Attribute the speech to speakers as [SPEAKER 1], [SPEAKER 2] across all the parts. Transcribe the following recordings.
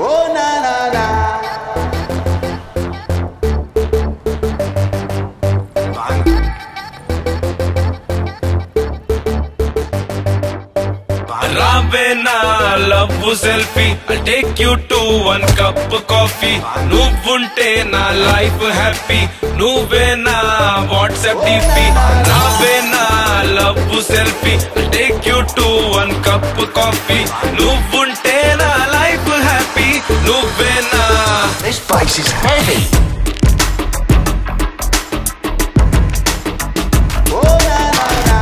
[SPEAKER 1] Oh na na na.
[SPEAKER 2] రావే నా love selfie take you to one cup coffee నువ్వుంటే నా లైఫ్ హ్యాపీ నువ్వే నా వాట్సాప్ డిపి రావే నా love selfie take you to one cup coffee నువ్వుంటే నా లైఫ్ హ్యాపీ నువ్వే నా
[SPEAKER 1] This place is heavy. Oh na na na.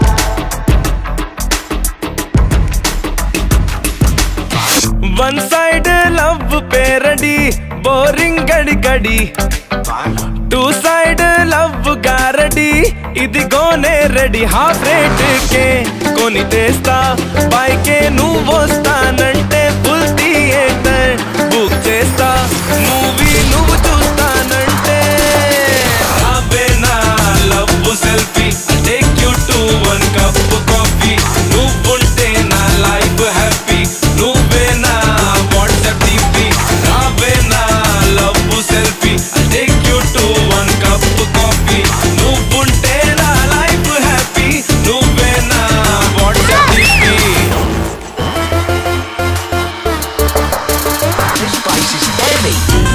[SPEAKER 2] One side love parody boring గడి గడి టూ సైడ్ లవ్ గారడి ఇదిగోనే రెడీ హాఫ్ రేట్ కే కొని తెస్తా బైకే నువ్వు వస్తానంటే ఫుల్ థియేటర్ బుక్ చేస్తా మూవీ నువ్వు చూస్తానంటే రావే నా love selfie take you to one cup coffee నువ్వుంటే నా లైఫ్ హ్యాపీ నువ్వే నా వాట్సాప్ డిపి రావే నా love selfie take you to one cup coffee నువ్వుంటే నా లైఫ్ హ్యాపీ నువ్వే నా WhatsApp DP
[SPEAKER 1] This place is heavy.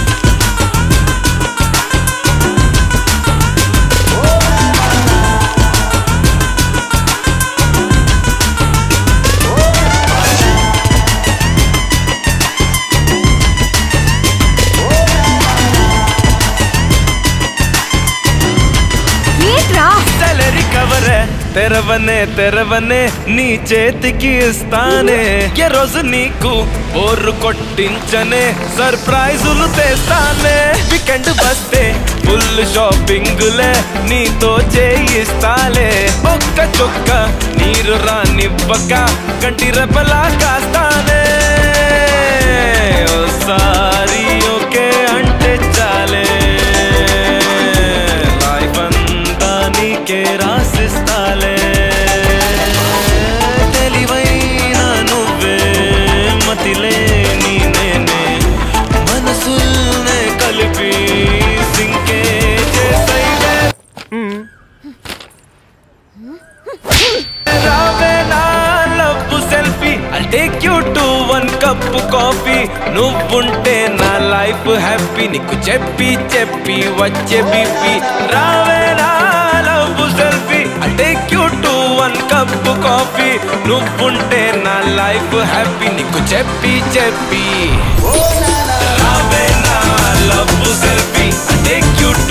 [SPEAKER 3] ఏంట్రా
[SPEAKER 2] సాలరీ కవర్ తెరవనే తెరవనే నీ చేతికి ఇస్తానే ఏ రోజు నీకు బోర్రు కొట్టించనే సర్ప్రైజులు తెస్తానే వీకెండ్ వస్తే ఫుల్ షాపింగులే నీతో చేయిస్తాలే ఒక్క చొక్క నీరు రానివ్వక కంటి రెపలా కాస్తానే ఓసారి ఓకే అంటే చాలే లైఫ్ అంతా నీకే రాసిస్తాలే తెలివైన నువ్వే మతిలే నేనే మనసుల్నే కలిపి సింకే చేసైలే రావే నా love selfie I take you to one cup coffee నువ్వుంటే నా లైఫ్ హ్యాపీ నీకు చెప్పి చెప్పి వచ్చే బీపీ రావే నా love selfie I take you to one cup coffee నువ్వుంటే నా లైఫ్ హ్యాపీ నీకు చెప్పి చెప్పి రావే నా love selfie I take you to